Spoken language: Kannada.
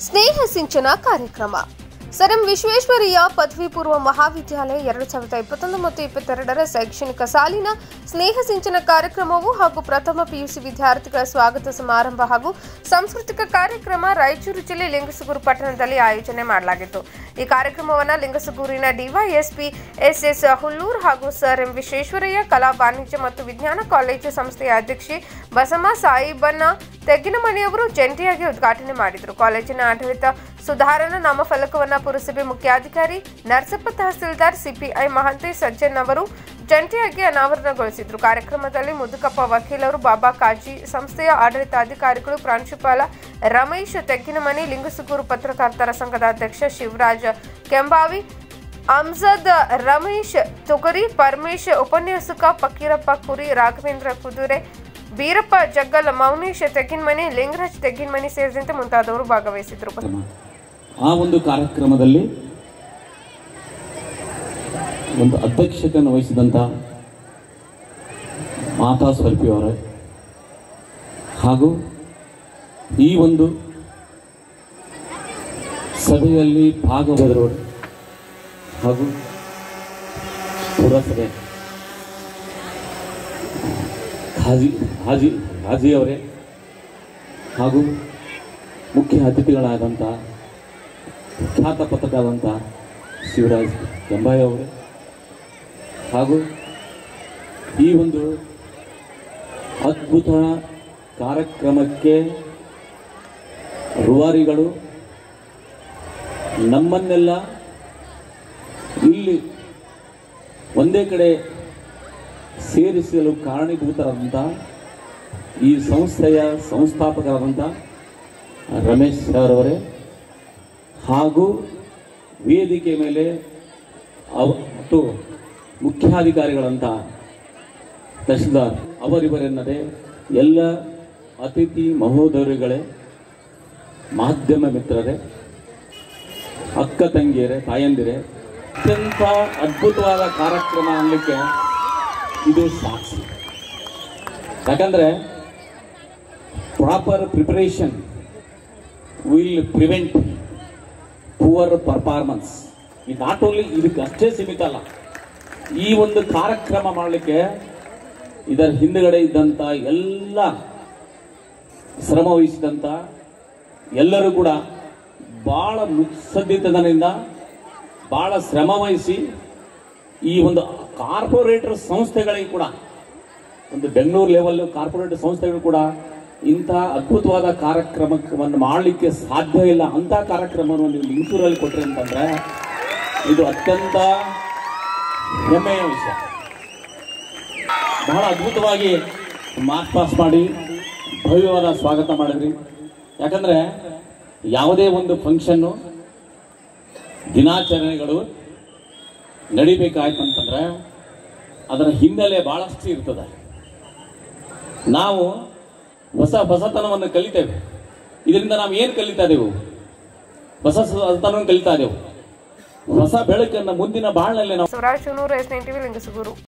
ಸ್ನೇಹ ಸಿಂಚನ ಕಾರ್ಯಕ್ರಮ ಸರ್ ಎಂ ವಿಶ್ವೇಶ್ವರಯ್ಯ ಪದವಿ ಪೂರ್ವ ಮಹಾವಿದ್ಯಾಲಯ ಎರಡು ಸಾವಿರದ ಇಪ್ಪತ್ತೊಂದು ಮತ್ತು ಇಪ್ಪತ್ತೆರಡರ ಶೈಕ್ಷಣಿಕ ಸಾಲಿನ ಸ್ನೇಹ ಸಿಂಚನ ಕಾರ್ಯಕ್ರಮವು ಹಾಗೂ ಪ್ರಥಮ ಪಿಯುಸಿ ವಿದ್ಯಾರ್ಥಿಗಳ ಸ್ವಾಗತ ಸಮಾರಂಭ ಹಾಗೂ ಸಾಂಸ್ಕೃತಿಕ ಕಾರ್ಯಕ್ರಮ ರಾಯಚೂರು ಜಿಲ್ಲೆ ಲಿಂಗಸಗೂರು ಪಟ್ಟಣದಲ್ಲಿ ಆಯೋಜನೆ ಮಾಡಲಾಗಿತ್ತು ಈ ಕಾರ್ಯಕ್ರಮವನ್ನು ಲಿಂಗಸಗೂರಿನ ಡಿವೈಎಸ್ಪಿ ಎಸ್ ಎಸ್ ಹುಲ್ಲೂರ್ ಹಾಗೂ ಸರ್ ಎಂ ವಿಶ್ವೇಶ್ವರಯ್ಯ ಕಲಾ ವಾಣಿಜ್ಯ ಮತ್ತು ವಿಜ್ಞಾನ ಕಾಲೇಜು ಸಂಸ್ಥೆಯ ಅಧ್ಯಕ್ಷೆ ಬಸಮ್ಮ ಸಾಯಿಬನ್ನ ತೆಗ್ಗಿನಮಣಿಯವರು ಜಂಟಿಯಾಗಿ ಉದ್ಘಾಟನೆ ಮಾಡಿದರು ಕಾಲೇಜಿನ ಆಡಳಿತ ಸುಧಾರಣಾ ನಾಮಫಲಕವನ್ನು ಪುರಸಭೆ ಮುಖ್ಯಾಧಿಕಾರಿ ನರಸಪ್ಪ ತಹಸೀಲ್ದಾರ್ ಸಿಪಿಐ ಮಹಂತೇಶ್ ಸಜ್ಜನ್ ಅವರು ಜಂಟಿಯಾಗಿ ಅನಾವರಣಗೊಳಿಸಿದರು ಕಾರ್ಯಕ್ರಮದಲ್ಲಿ ಮುದುಕಪ್ಪ ವಕೀಲರು ಬಾಬಾ ಕಾಜಿ ಸಂಸ್ಥೆಯ ಆಡಳಿತಾಧಿಕಾರಿಗಳು ಪ್ರಾಂಶುಪಾಲ ರಮೇಶ್ ತೆಗ್ಗಿನಮನಿ ಲಿಂಗಸುಗೂರು ಪತ್ರಕರ್ತರ ಸಂಘದ ಅಧ್ಯಕ್ಷ ಶಿವರಾಜ್ ಕೆಂಬಾವಿ ಅಮ್ಜದ್ ರಮೇಶ್ ತುಗರಿ ಪರಮೇಶ್ ಉಪನ್ಯಾಸಕ ಫಕೀರಪ್ಪ ಕುರಿ ರಾಘವೇಂದ್ರ ಕುದುರೆ ಬೀರಪ್ಪ ಜಗ್ಗಲ್ ಮೌನೇಶ್ ತೆಗ್ಗಿನಮನಿ ಲಿಂಗರಾಜ್ ತೆಗ್ಗಿನಮನಿ ಸೇರಿದಂತೆ ಮುಂತಾದವರು ಭಾಗವಹಿಸಿದರು ಕಾರ್ಯಕ್ರಮ. ಆ ಒಂದು ಕಾರ್ಯಕ್ರಮದಲ್ಲಿ ಒಂದು ಅಧ್ಯಕ್ಷತೆಯನ್ನು ವಹಿಸಿದಂಥ ಮಾತಾ ಸ್ವಲ್ಪಿಯವರ ಹಾಗೂ ಈ ಒಂದು ಸಭೆಯಲ್ಲಿ ಭಾಗವಹಿಸಿದವರು ಹಾಗೂ ಪುರಸಭೆ ಹಾಜಿ ಹಾಜಿ ಹಾಜಿಯವರೇ ಹಾಗೂ ಮುಖ್ಯ ಅತಿಥಿಗಳಾದಂಥ ಖ್ಯಾತ ಪತ್ರಕರ್ತಾದಂಥ ಶಿವರಾಜ್ ಕೆಂಬಾಯಿ ಅವರೇ ಹಾಗೂ ಈ ಒಂದು ಅದ್ಭುತ ಕಾರ್ಯಕ್ರಮಕ್ಕೆ ರೂವಾರಿಗಳು ನಮ್ಮನ್ನೆಲ್ಲ ಇಲ್ಲಿ ಒಂದೇ ಕಡೆ ಸೇರಿಸಲು ಕಾರಣೀಭೂತರಾದಂಥ ಈ ಸಂಸ್ಥೆಯ ಸಂಸ್ಥಾಪಕರಾದಂಥ ರಮೇಶ್ ಸರ್ ಅವರೇ ಹಾಗೂ ವೇದಿಕೆ ಮೇಲೆ ಅವ ಮತ್ತು ಮುಖ್ಯಾಧಿಕಾರಿಗಳಂಥ ತಹಶೀಲ್ದಾರ್ ಅವರಿವರೆನ್ನದೇ ಎಲ್ಲ ಅತಿಥಿ ಮಹೋದಯರುಗಳೇ ಮಾಧ್ಯಮ ಮಿತ್ರರೇ ಅಕ್ಕ ತಂಗಿಯರೇ ತಾಯಂದಿರೇ ಅತ್ಯಂತ ಅದ್ಭುತವಾದ ಕಾರ್ಯಕ್ರಮ ಅನ್ನಲಿಕ್ಕೆ ಇದು ಸಾಕ್ಷಿ ಯಾಕಂದರೆ proper preparation will prevent poor performance ಈ ನಾಟ್ ಓನ್ಲಿ ಇದಕ್ಕೆ ಅಷ್ಟೇ ಸೀಮಿತ ಅಲ್ಲ ಈ ಒಂದು ಕಾರ್ಯಕ್ರಮ ಮಾಡಲಿಕ್ಕೆ ಇದರ ಹಿಂದುಗಡೆ ಇದ್ದಂಥ ಎಲ್ಲ ಶ್ರಮ ವಹಿಸಿದಂಥ ಎಲ್ಲರೂ ಕೂಡ ಭಾಳ ಮುತ್ಸದ್ದಿತನದಿಂದ ಭಾಳ ಶ್ರಮ ವಹಿಸಿ ಈ ಒಂದು ಕಾರ್ಪೊರೇಟರ್ ಸಂಸ್ಥೆಗಳಿಗೆ ಕೂಡ ಒಂದು ಬೆಂಗಳೂರು ಲೆವೆಲ್ ಕಾರ್ಪೊರೇಟ್ ಸಂಸ್ಥೆಗಳು ಕೂಡ ಇಂತಹ ಅದ್ಭುತವಾದ ಕಾರ್ಯಕ್ರಮವನ್ನು ಮಾಡಲಿಕ್ಕೆ ಸಾಧ್ಯ ಇಲ್ಲ ಅಂತ ಕಾರ್ಯಕ್ರಮವನ್ನು ನೀವು ಲಿಂಗಸೂರಲ್ಲಿ ಕೊಟ್ರಿ ಅಂತಂದ್ರೆ ಇದು ಅತ್ಯಂತ ಹೆಮ್ಮೆಯ ವಿಷಯ ಬಹಳ ಅದ್ಭುತವಾಗಿ ಮಾರ್ಚ್ ಪಾಸ್ ಮಾಡಿ ಭವ್ಯವಾದ ಸ್ವಾಗತ ಮಾಡಿದ್ರಿ ಯಾಕಂದ್ರೆ ಯಾವುದೇ ಒಂದು ಫಂಕ್ಷನ್ನು ದಿನಾಚರಣೆಗಳು ನಡಿಬೇಕಾಯ್ತು ಅಂತಂದ್ರೆ ಅದರ ಹಿನ್ನೆಲೆ ಬಹಳಷ್ಟು ಇರ್ತದೆ ನಾವು ಹೊಸ ಹೊಸತನವನ್ನು ಕಲಿತೇವೆ ಇದರಿಂದ ನಾವು ಏನು ಕಲಿತಾ ಇದ್ದೇವೆ ಹೊಸ ಹೊಸತನವನ್ನು ಕಲಿತಾ ಇದ್ದೇವೆ ಹೊಸ ಬೆಳಕನ್ನು ಮುಂದಿನ ಬಾಳಿನಲ್ಲಿ ನಾವು Shivaraj Chunuru S nine TV Lingasugur